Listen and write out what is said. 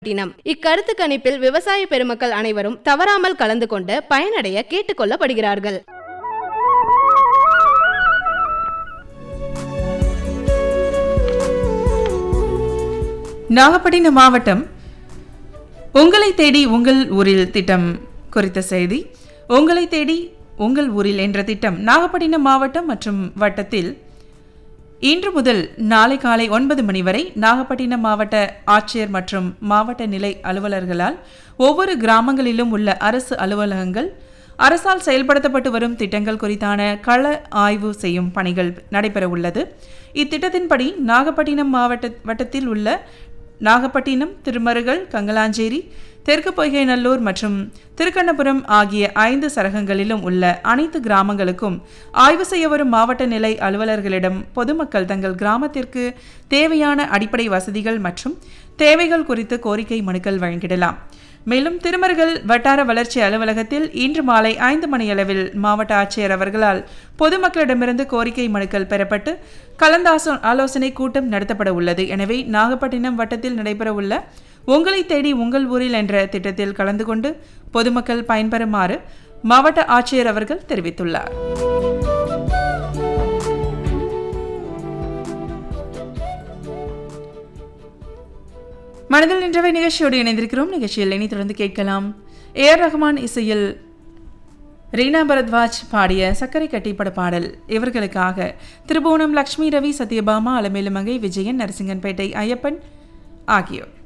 பட்டினம் இக்கருத்து கணிப்பில் விவசாய பெருமக்கள் அனைவரும் தவறாமல் கலந்து கொண்டு பயனடைய கேட்டுக்கொள்ளப்படுகிறார்கள் நாகப்பட்டினம் மாவட்டம் உங்களை தேடி உங்கள் ஊரில் திட்டம் குறித்த செய்தி உங்களை தேடி உங்கள் ஊரில் என்ற திட்டம் நாகப்பட்டினம் மாவட்டம் மற்றும் வட்டத்தில் இன்று முதல் நாளை காலை ஒன்பது மணி வரை நாகப்பட்டினம் மாவட்ட ஆட்சியர் மற்றும் மாவட்ட நிலை அலுவலர்களால் ஒவ்வொரு கிராமங்களிலும் உள்ள அரசு அலுவலகங்கள் அரசால் செயல்படுத்தப்பட்டு வரும் திட்டங்கள் குறித்தான கள ஆய்வு செய்யும் பணிகள் நடைபெற உள்ளது இத்திட்டத்தின்படி நாகப்பட்டினம் மாவட்ட வட்டத்தில் உள்ள நாகப்பட்டினம் திருமருகல் கங்கலாஞ்சேரி தெற்கு பொய்கை நல்லூர் மற்றும் திருக்கண்ணபுரம் ஆகிய ஐந்து சரகங்களிலும் உள்ள அனைத்து கிராமங்களுக்கும் ஆய்வு செய்ய வரும் மாவட்ட நிலை அலுவலர்களிடம் பொதுமக்கள் தங்கள் கிராமத்திற்கு தேவையான அடிப்படை வசதிகள் மற்றும் தேவைகள் குறித்து கோரிக்கை மனுக்கள் வழங்கிடலாம் மேலும் திருமருகல் வட்டார வளர்ச்சி அலுவலகத்தில் இன்று மாலை ஐந்து மணியளவில் மாவட்ட ஆட்சியர் அவர்களால் பொதுமக்களிடமிருந்து கோரிக்கை மனுக்கள் பெறப்பட்டு கலந்தாசோ ஆலோசனை கூட்டம் நடத்தப்பட உள்ளது எனவே நாகப்பட்டினம் வட்டத்தில் நடைபெறவுள்ள உங்களை தேடி உங்கள் ஊரில் என்ற திட்டத்தில் கலந்து கொண்டு பொதுமக்கள் பயன்பெறுமாறு மாவட்ட ஆட்சியர் அவர்கள் தெரிவித்துள்ளார் மனதில் நின்றவை நிகழ்ச்சியோடு இணைந்திருக்கிறோம் நிகழ்ச்சியில் இனி தொடர்ந்து கேட்கலாம் ஏ ஆர் ரஹ்மான் இசையில் ரீனா பரத்வாஜ் பாடிய சர்க்கரை கட்டிப்பட பாடல் இவர்களுக்காக திருபுவனம் லக்ஷ்மி ரவி சத்யபாமா அலமேலுமங்கை விஜயன் நரசிங்கன்பேட்டை ஐயப்பன் ஆகியோர்